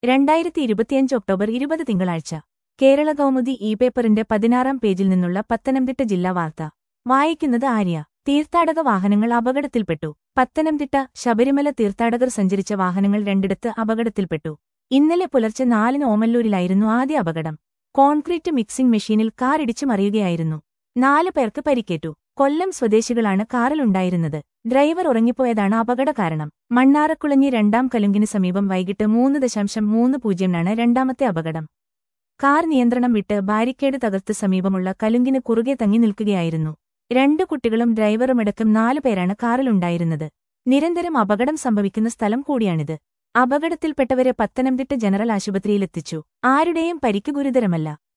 രണ്ടായിരത്തി ഇരുപത്തിയഞ്ച് ഒക്ടോബർ ഇരുപത് തിങ്കളാഴ്ച കേരള കൗമുദി ഇ പേപ്പറിന്റെ പതിനാറാം പേജിൽ നിന്നുള്ള പത്തനംതിട്ട ജില്ലാ വാർത്ത വായിക്കുന്നത് ആര്യ തീർത്ഥാടക വാഹനങ്ങൾ അപകടത്തിൽപ്പെട്ടു പത്തനംതിട്ട ശബരിമല തീർത്ഥാടകർ സഞ്ചരിച്ച വാഹനങ്ങൾ രണ്ടിടത്ത് അപകടത്തിൽപ്പെട്ടു ഇന്നലെ പുലർച്ചെ നാലിന് ഓമല്ലൂരിലായിരുന്നു ആദ്യ അപകടം കോൺക്രീറ്റ് മിക്സിംഗ് മെഷീനിൽ കാർ ഇടിച്ചു മറിയുകയായിരുന്നു നാല് പേർക്ക് പരിക്കേറ്റു കൊല്ലം സ്വദേശികളാണ് കാറിലുണ്ടായിരുന്നത് ഡ്രൈവർ ഉറങ്ങിപ്പോയതാണ് അപകട കാരണം മണ്ണാറക്കുളഞ്ഞി രണ്ടാം കലുങ്കിന് സമീപം വൈകിട്ട് മൂന്ന് ദശാംശം മൂന്ന് പൂജ്യംനാണ് രണ്ടാമത്തെ അപകടം കാർ നിയന്ത്രണം വിട്ട് ബാരിക്കേഡ് തകർത്ത് സമീപമുള്ള കലുങ്കിന് കുറുകെ തങ്ങി നിൽക്കുകയായിരുന്നു രണ്ടു കുട്ടികളും ഡ്രൈവറുമടക്കം നാലു പേരാണ് കാറിലുണ്ടായിരുന്നത് നിരന്തരം അപകടം സംഭവിക്കുന്ന സ്ഥലം കൂടിയാണിത് അപകടത്തിൽപ്പെട്ടവരെ പത്തനംതിട്ട ജനറൽ ആശുപത്രിയിലെത്തിച്ചു ആരുടെയും പരിക്ക് ഗുരുതരമല്ല